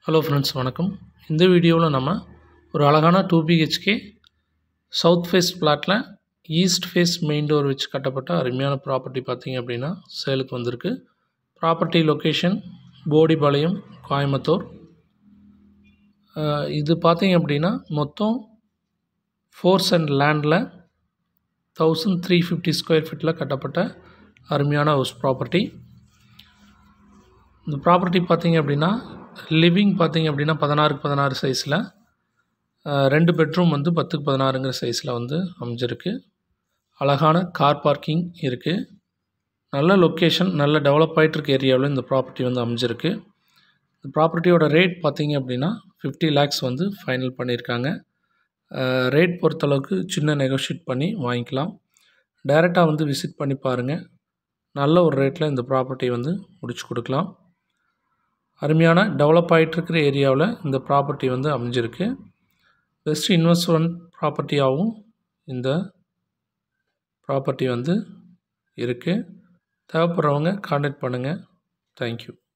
hello friends வணக்கம் இந்த வீடியோவில் நம்ம ஒரு அழகான டூ பிஹெச்கே சவுத் ஃபேஸ் பிளாட்டில் ஈஸ்ட் ஃபேஸ் மெயின் டோர் வச்சு கட்டப்பட்ட அருமையான ப்ராப்பர்ட்டி பார்த்தீங்க அப்படின்னா சேலுக்கு வந்திருக்கு ப்ராப்பர்ட்டி லொக்கேஷன் போடிபாளையம் கோயம்புத்தூர் அஹ் இது பார்த்தீங்க அப்படின்னா மொத்தம் ஃபோர் சென்ட் லேண்டில் தௌசண்ட் த்ரீ ஃபிஃப்டி ஸ்கொயர் ஃபீட்டில் கட்டப்பட்ட அருமையான ஹவுஸ் ப்ராப்பர்ட்டி இந்த ப்ராப்பர்ட்டி பார்த்தீங்க அப்படின்னா லிவிங் பார்த்தீங்க அப்படின்னா பதினாறுக்கு பதினாறு சைஸில் ரெண்டு பெட்ரூம் வந்து பத்துக்கு பதினாறுங்கிற சைஸில் வந்து அமைஞ்சிருக்கு அழகான கார் பார்க்கிங் இருக்குது நல்ல லொக்கேஷன் நல்ல டெவலப் ஆகிட்டுருக்க ஏரியாவில் இந்த ப்ராப்பர்ட்டி வந்து அமைஞ்சிருக்கு இந்த ப்ராப்பர்ட்டியோட ரேட் பார்த்தீங்க அப்படின்னா ஃபிஃப்டி லேக்ஸ் வந்து ஃபைனல் பண்ணியிருக்காங்க ரேட் பொறுத்தளவுக்கு சின்ன நெகோஷியேட் பண்ணி வாங்கிக்கலாம் டைரெக்டாக வந்து விசிட் பண்ணி பாருங்கள் நல்ல ஒரு ரேட்டில் இந்த ப்ராப்பர்ட்டி வந்து முடிச்சு கொடுக்கலாம் அருமையான டெவலப் ஆகிட்டுருக்கிற ஏரியாவில் இந்த ப்ராப்பர்ட்டி வந்து அமைஞ்சிருக்கு பெஸ்ட் இன்வெஸ்ட்மெண்ட் ப்ராப்பர்ட்டியாகவும் இந்த ப்ராப்பர்ட்டி வந்து இருக்குது தேவைப்படுறவங்க காண்டாக்ட் பண்ணுங்கள் தேங்க்யூ